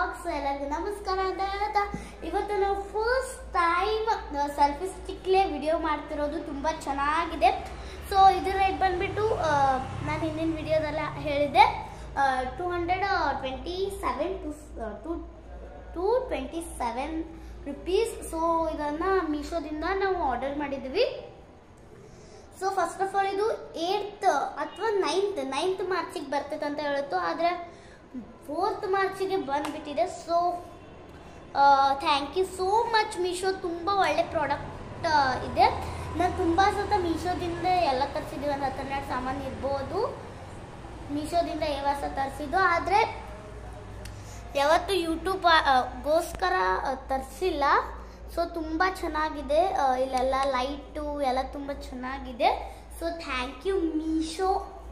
blogs ಎಲ್ಲರಿಗೂ ನಮಸ್ಕಾರ ಅಂತ ಹೇಳ್ತಾ ಇವತ್ತು ನಾವು ಫಸ್ಟ್ ಟೈಮ್ ಸೆಲ್ಫಿ ಸ್ಟಿಕ್ಲೇ ವಿಡಿಯೋ ಮಾಡ್ತಿರೋದು ತುಂಬ ಚೆನ್ನಾಗಿದೆ ಸೊ ಇದರ ರೇಟ್ ಬಂದ್ಬಿಟ್ಟು ನಾನು ಹಿಂದಿನ ವಿಡಿಯೋದೆಲ್ಲ ಹೇಳಿದೆ two hundred twenty seven to to two twenty seven rupees so ಇದನ್ನು ಮೀಶೋದಿಂದ ನಾವು ಆರ್ಡರ್ ಮಾಡಿದ್ವಿ ಸೊ ಫಸ್ಟ್ ಆಫ್ ಆಲ್ ಇದು ಏಟ್ತ್ ಅಥವಾ ನೈನ್ತ್ ನೈನ್ತ್ ಮಾರ್ಚಿಗೆ ಬರ್ತೈತೆ ಅಂತ ಹೇಳಿತ್ತು ಆದರೆ ಫೋರ್ತ್ ಮಾರ್ಚಿಗೆ ಬಂದ್ಬಿಟ್ಟಿದೆ so thank you so much Meesho ತುಂಬ ಒಳ್ಳೆ ಪ್ರಾಡಕ್ಟ್ ಇದೆ ನಾನು ತುಂಬ ಸತ ಮೀಶೋದಿಂದ ಎಲ್ಲ ತರಿಸಿದ್ದೀವಿ ಒಂದು ಹತ್ತೆರಡು ಸಾಮಾನು ಇರ್ಬೋದು ಮೀಶೋದಿಂದ ಯಾವಾಗ ತರಿಸಿದ್ದು ಆದರೆ ಯಾವತ್ತು ಯೂಟ್ಯೂಬ್ ಗೋಸ್ಕರ ತರಿಸಿಲ್ಲ ಸೊ ತುಂಬ ಚೆನ್ನಾಗಿದೆ ಆ, ಇಲ್ಲೆಲ್ಲ ಲೈಟು ಎಲ್ಲ ತುಂಬ ಚೆನ್ನಾಗಿದೆ ಸೊ ಥ್ಯಾಂಕ್ ಯು ಮೀಶೋ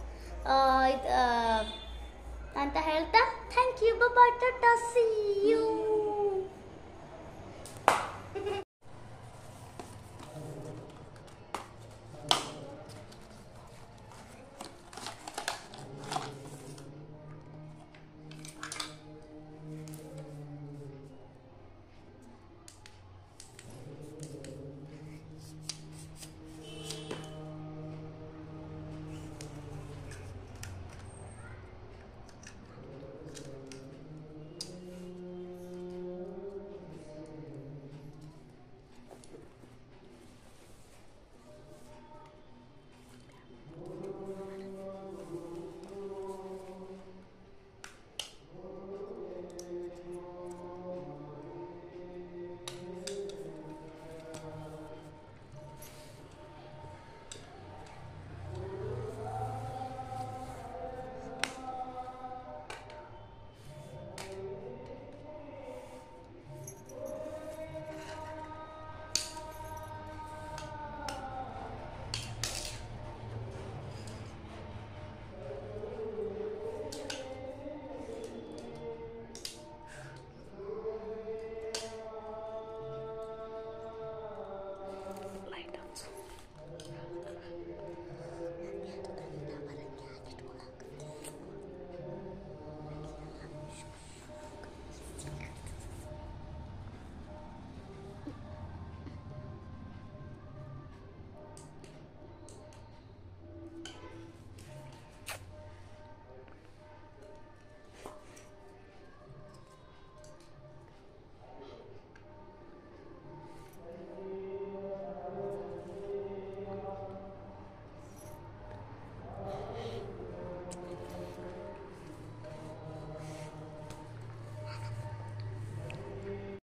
ಅಂತ ಹೇಳ್ತಾ ಥ್ಯಾಂಕ್ ಯು ಬಾಬಾ ಟಾಟಾ ಸಿ ಯು